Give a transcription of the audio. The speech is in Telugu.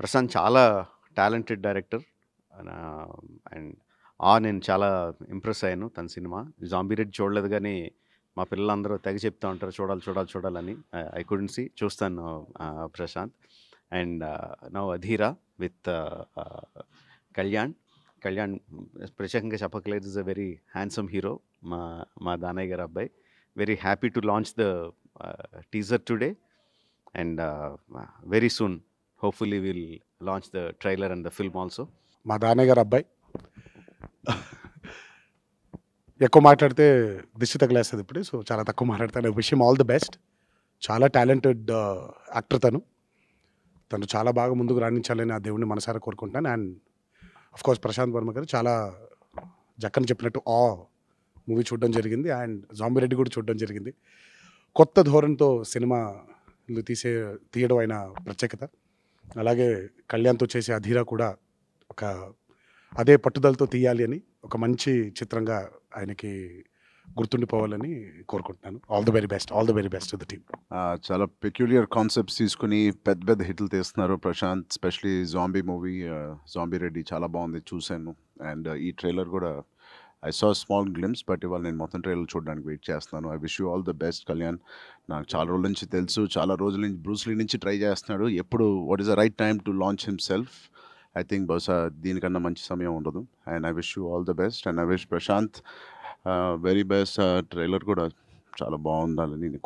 ప్రశాంత్ చాలా టాలెంటెడ్ డైరెక్టర్ అండ్ ఆ నేను చాలా ఇంప్రెస్ అయ్యాను తన సినిమా జాంబీ రెడ్డి చూడలేదు కానీ మా పిల్లలందరూ తెగ చెప్తా ఉంటారు చూడాలి చూడాలి చూడాలని ఐ కుడెంట్ సి చూస్తాను uh, Prashanth and now Adhira with Kalyan Kalyan ప్రత్యేకంగా చెప్పట్లేదు is a very handsome hero మా మా దానయ్య గారు అబ్బాయి very happy to launch the teaser today and very soon hopefully will launch the trailer and the film also మా దానయ్య గారు అబ్బాయి ఎక్కువ మాట్లాడితే దిష్టి తగిలేస్తుంది ఇప్పుడు సో చాలా తక్కువ మాట్లాడతాను విషయం ఆల్ ది బెస్ట్ చాలా టాలెంటెడ్ యాక్టర్ తను తను చాలా బాగా ముందుకు రాణించాలని ఆ దేవుడిని మనసారా కోరుకుంటాను and of course Prashanth Varma గారు చాలా జక్కని చెప్పినట్టు ఆ మూవీ చూడడం జరిగింది అండ్ జాంబిరెడ్డి కూడా చూడడం జరిగింది కొత్త ధోరణితో సినిమాలు తీసే తీయడం ఆయన ప్రత్యేకత అలాగే కళ్యాణ్తో చేసే అధీరా కూడా ఒక అదే పట్టుదలతో తీయాలి అని ఒక మంచి చిత్రంగా ఆయనకి గుర్తుండిపోవాలని కోరుకుంటున్నాను all the very best all the very best the team ఆ, చాలా పెక్యులియర్ కాన్సెప్ట్స్ తీసుకుని పెద్ద పెద్ద హిట్లు తీస్తున్నారు Prashanth specially zombie movie zombie Reddy చాలా బాగుంది చూశాను అండ్ ఈ ట్రైలర్ కూడా I saw small glimpse but ఇవాళ నేను మొత్తం ట్రైలర్ చూడడానికి వెయిట్ చేస్తున్నాను I wish you all the best Kalyan నాకు చాలా రోజుల నుంచి తెలుసు చాలా రోజుల నుంచి బ్రూస్లీ నుంచి ట్రై చేస్తున్నాడు ఎప్పుడు what is the right time to launch himself I think బహుశా దీనికన్నా మంచి సమయం ఉండదు and I wish you all the best and I wish Prashanth very best trailer కూడా చాలా బాగుండాలని